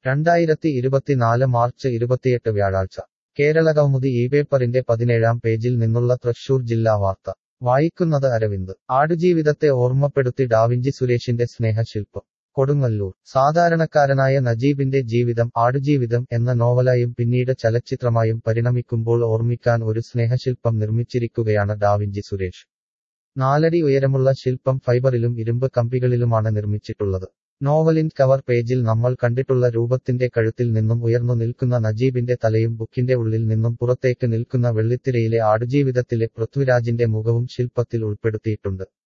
രണ്ടായിരത്തി ഇരുപത്തിനാല് മാർച്ച് ഇരുപത്തിയെട്ട് വ്യാഴാഴ്ച കേരള കൗമുദി ഈ പേപ്പറിന്റെ പതിനേഴാം പേജിൽ നിന്നുള്ള തൃശൂർ ജില്ലാ വാർത്ത വായിക്കുന്നത് അരവിന്ദ് ആടുജീവിതത്തെ ഓർമ്മപ്പെടുത്തി ഡാവിഞ്ചി സുരേഷിന്റെ സ്നേഹശില്പം കൊടുങ്ങല്ലൂർ സാധാരണക്കാരനായ നജീബിന്റെ ജീവിതം ആടുജീവിതം എന്ന നോവലായും പിന്നീട് ചലച്ചിത്രമായും പരിണമിക്കുമ്പോൾ ഓർമ്മിക്കാൻ ഒരു സ്നേഹശില്പം നിർമ്മിച്ചിരിക്കുകയാണ് ഡാവിഞ്ചി സുരേഷ് നാലടി ഉയരമുള്ള ശില്പം ഫൈബറിലും ഇരുമ്പ് കമ്പികളിലുമാണ് നിർമ്മിച്ചിട്ടുള്ളത് നോവലിൻ കവർ പേജിൽ നമ്മൾ കണ്ടിട്ടുള്ള രൂപത്തിന്റെ കഴുത്തിൽ നിന്നും ഉയർന്നു നിൽക്കുന്ന നജീബിന്റെ തലയും ബുക്കിന്റെ ഉള്ളിൽ നിന്നും പുറത്തേക്ക് നിൽക്കുന്ന വെള്ളിത്തിരയിലെ ആടുജീവിതത്തിലെ പൃഥ്വിരാജിന്റെ മുഖവും ശില്പത്തിൽ ഉൾപ്പെടുത്തിയിട്ടുണ്ട്